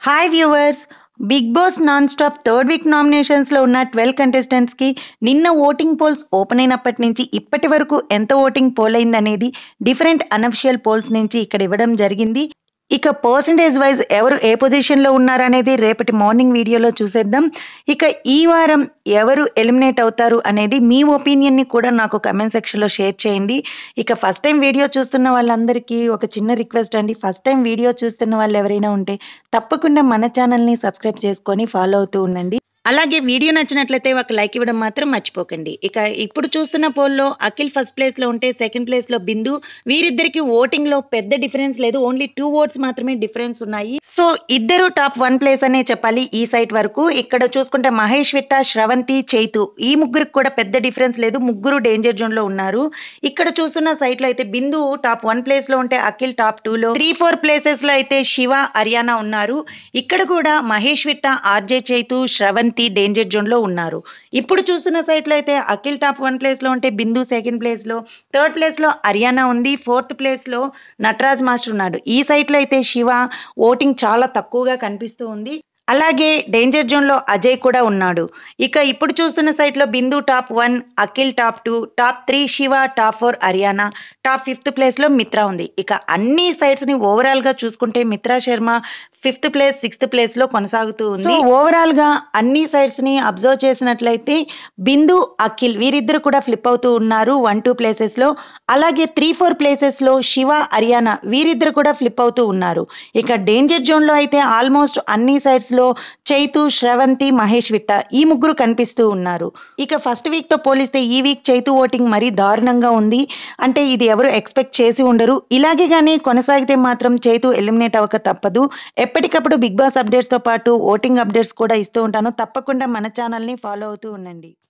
hi viewers Big Boss non stop third week నామినేషన్స్లో ఉన్న twelve కంటెస్టెంట్స్కి నిన్న ఓటింగ్ పోల్స్ ఓపెన్ అయినప్పటి నుంచి ఇప్పటి వరకు ఎంత ఓటింగ్ పోల్ అయిందనేది డిఫరెంట్ అనఫిషియల్ పోల్స్ నుంచి ఇక్కడ ఇవ్వడం జరిగింది ఇక పర్సంటేజ్ వైజ్ ఎవరు ఏ పొజిషన్లో ఉన్నారనేది రేపటి మార్నింగ్ వీడియోలో చూసేద్దాం ఇక ఈ వారం ఎవరు ఎలిమినేట్ అవుతారు అనేది మీ ఒపీనియన్ని కూడా నాకు కమెంట్ సెక్షన్లో షేర్ చేయండి ఇక ఫస్ట్ టైం వీడియో చూస్తున్న వాళ్ళందరికీ ఒక చిన్న రిక్వెస్ట్ అండి ఫస్ట్ టైం వీడియో చూస్తున్న వాళ్ళు ఎవరైనా ఉంటే తప్పకుండా మన ఛానల్ని సబ్స్క్రైబ్ చేసుకొని ఫాలో అవుతూ ఉండండి అలాగే వీడియో నచ్చినట్లయితే ఒక లైక్ ఇవ్వడం మాత్రం మర్చిపోకండి ఇక ఇప్పుడు చూస్తున్న పోల్లో అఖిల్ ఫస్ట్ ప్లేస్ లో ఉంటే సెకండ్ ప్లేస్ లో బిందు వీరిద్దరికి ఓటింగ్ లో పెద్ద డిఫరెన్స్ లేదు ఓన్లీ టూ ఓట్స్ మాత్రమే డిఫరెన్స్ ఉన్నాయి సో ఇద్దరు టాప్ వన్ ప్లేస్ అనే చెప్పాలి ఈ సైట్ వరకు ఇక్కడ చూసుకుంటే మహేష్ విట్ట శ్రవంతి చైతు ఈ ముగ్గురికి కూడా పెద్ద డిఫరెన్స్ లేదు ముగ్గురు డేంజర్ జోన్ లో ఉన్నారు ఇక్కడ చూస్తున్న సైట్ లో అయితే బిందు టాప్ వన్ ప్లేస్ లో ఉంటే అఖిల్ టాప్ టూ లో త్రీ ఫోర్ ప్లేసెస్ లో అయితే శివ హర్యానా ఉన్నారు ఇక్కడ కూడా Mahesh Vitta RJ Chaitu Sravanthi danger zone లో ఉన్నారు ఇప్పుడు చూస్తున్న సైట్ లో అయితే అఖిల్ టాప్ వన్ ప్లేస్ లో ఉంటే బిందు సెకండ్ ప్లేస్ లో థర్డ్ ప్లేస్ లో హర్యానా ఉంది ఫోర్త్ ప్లేస్ లో నటరాజ్ మాస్టర్ ఉన్నాడు ఈ సైట్ లో అయితే శివ ఓటింగ్ చాలా తక్కువగా కనిపిస్తూ ఉంది అలాగే డేంజర్ జోన్ లో అజయ్ కూడా ఉన్నాడు ఇక ఇప్పుడు చూస్తున్న సైట్ లో Bindu top one Akhil top two top three Shiva top four Ariyana top fifth place లో మిత్రా ఉంది ఇక అన్ని సైట్స్ ని ఓవరాల్ గా చూసుకుంటే Mitra Sharma fifth place sixth place లో కొనసాగుతూ ఉంది ఓవరాల్ గా అన్ని సైట్స్ ని అబ్జర్వ్ చేసినట్లయితే బిందు అఖిల్ వీరిద్దరు కూడా ఫ్లిప్ అవుతూ ఉన్నారు వన్ టూ ప్లేసెస్ లో అలాగే త్రీ ఫోర్ ప్లేసెస్ లో శివ హర్యానా వీరిద్దరు కూడా ఫ్లిప్ అవుతూ ఉన్నారు ఇక డేంజర్ జోన్ లో అయితే ఆల్మోస్ట్ అన్ని సైట్స్ లో చైతు శ్రవంతి మహేష్ విట్ట ఈ ముగ్గురు కనిపిస్తూ ఉన్నారు ఇక ఫస్ట్ వీక్ తో పోలిస్తే ఈ వీక్ చైతు ఓటింగ్ మరీ దారుణంగా ఉంది అంటే ఇది ఎవరు ఎక్స్పెక్ట్ చేసి ఉండరు ఇలాగే కానీ కొనసాగితే మాత్రం చైతు ఎలిమినేట్ అవ్వక తప్పదు ఎప్పటికప్పుడు బిగ్ బాస్ అప్డేట్స్ తో పాటు ఓటింగ్ అప్డేట్స్ కూడా ఇస్తూ ఉంటాను తప్పకుండా మన ఛానల్ని ఫాలో అవుతూ ఉండండి